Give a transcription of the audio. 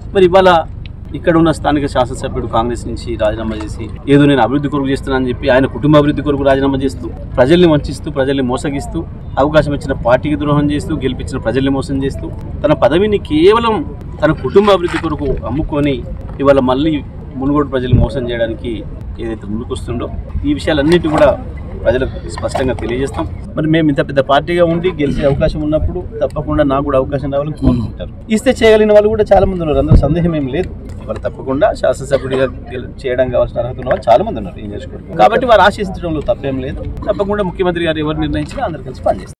మరి ఇవాళ ఇక్కడ ఉన్న స్థానిక శాసనసభ్యుడు కాంగ్రెస్ నుంచి రాజీనామా చేసి ఏదో నేను అభివృద్ధి కొరకు చేస్తున్నానని చెప్పి ఆయన కుటుంబ అభివృద్ధి కొరకు రాజీనామా చేస్తూ ప్రజల్ని వంచిస్తూ ప్రజల్ని మోసగిస్తూ అవకాశం ఇచ్చిన పార్టీకి ద్రోహం చేస్తూ గెలిపించిన ప్రజల్ని మోసం చేస్తూ తన పదవిని కేవలం తన కుటుంబ అభివృద్ధి కొరకు అమ్ముకొని ఇవాళ మళ్ళీ మునుగోడు ప్రజలు మోసం చేయడానికి ఏదైతే ముందుకొస్తుండో ఈ విషయాలన్నిటి కూడా ప్రజలకు స్పష్టంగా తెలియజేస్తాం మరి మేము ఇంత పెద్ద పార్టీగా ఉండి గెలిచే అవకాశం ఉన్నప్పుడు తప్పకుండా నాకు కూడా అవకాశం రావాలని కోరుకుంటారు ఇస్తే చేయగలిగిన వాళ్ళు కూడా చాలా మంది ఉన్నారు అందులో సందేహం ఏం లేదు వాళ్ళు తప్పకుండా శాసనసభ్యుడిగా గెలు- చేయడం కావాల్సిన అర్హత ఉన్న వాళ్ళు చాలా మంది ఉన్నారు ఈ నియోజకవర్గం కాబట్టి వారు ఆశించడంలో తప్పేం లేదు తప్పకుండా ముఖ్యమంత్రి గారు ఎవరు నిర్ణయించినా అందరు కలిసి పనిచేస్తారు